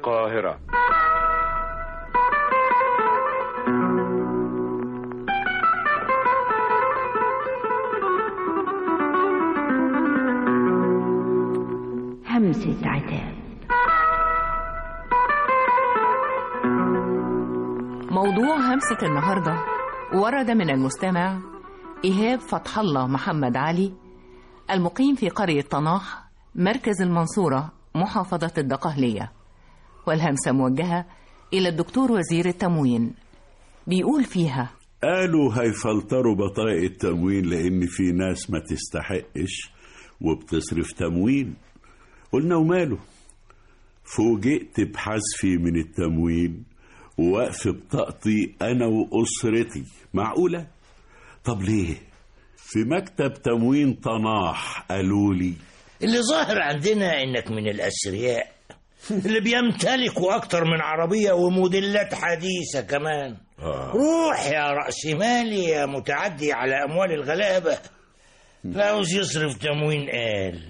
القاهرة همسة عتاب موضوع همسة النهاردة ورد من المستمع إيهاب فتح الله محمد علي المقيم في قرية طناح مركز المنصورة محافظة الدقهلية والهمسة موجهة إلى الدكتور وزير التموين بيقول فيها قالوا هيفلتروا بطايق التموين لأن في ناس ما تستحقش وبتصرف تموين قلنا وماله فوجئت بحذفي من التموين ووقف بطاقتي أنا وأسرتي معقولة؟ طب ليه؟ في مكتب تموين طناح قالوا لي اللي ظاهر عندنا انك من الاثرياء اللي بيمتلكوا اكتر من عربية وموديلات حديثة كمان آه. روح يا رأس مالي يا متعدي على اموال الغلابة لا عاوز يصرف تموين قال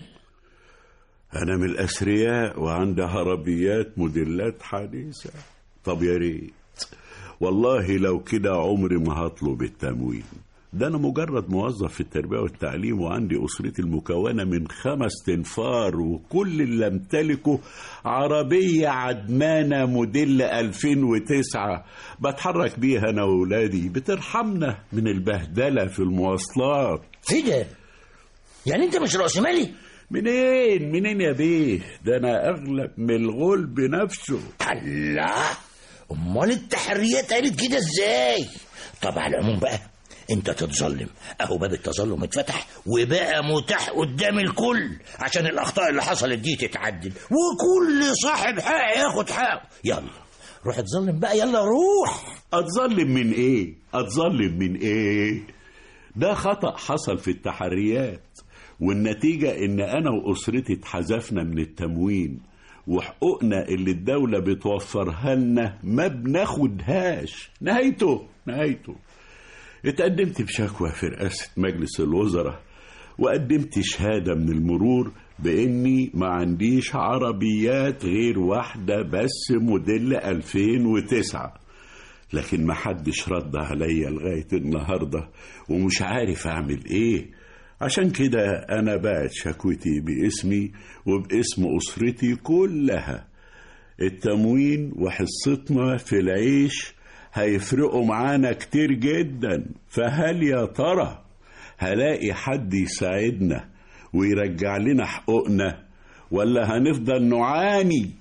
أنا من الأثرياء وعندي عربيات موديلات حديثة طب يا ريت والله لو كده عمري ما هطلب التموين ده أنا مجرد موظف في التربية والتعليم وعندي أسرتي المكونة من خمس تنفار وكل اللي أمتلكه عربية عدمانة موديل 2009 بتحرك بيها أنا وولادي بترحمنا من البهدلة في المواصلات ايه ده يعني انت مش رأس مالي منين منين يا بيه ده أنا أغلب من الغلب نفسه الله امال التحريات قالت كده ازاي طب على العموم بقى انت تتظلم اهو باب التظلم اتفتح وبقى متاح قدام الكل عشان الاخطاء اللي حصلت دي تتعدل وكل صاحب حق ياخد حقه يلا روح اتظلم بقى يلا روح أتظلم من إيه؟ أتظلم من إيه؟ ده خطأ حصل في التحريات والنتيجة إن أنا وأسرتي اتحذفنا من التموين وحقوقنا اللي الدولة بتوفرها لنا ما بناخدهاش نهايته نهايته اتقدمت بشكوى في رئاسة مجلس الوزراء وقدمت شهادة من المرور بإني ما عنديش عربيات غير واحدة بس موديل 2009 لكن ما حدش رد عليا لغاية النهاردة ومش عارف أعمل إيه عشان كده أنا بعت شكوتي باسمي وباسم أسرتي كلها التموين وحصتنا في العيش هيفرقوا معانا كتير جدا فهل يا ترى هلاقي حد يساعدنا ويرجع لنا حقوقنا ولا هنفضل نعاني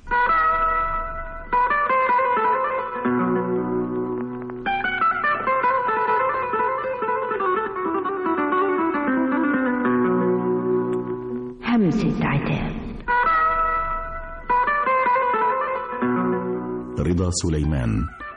همسة عتاب رضا سليمان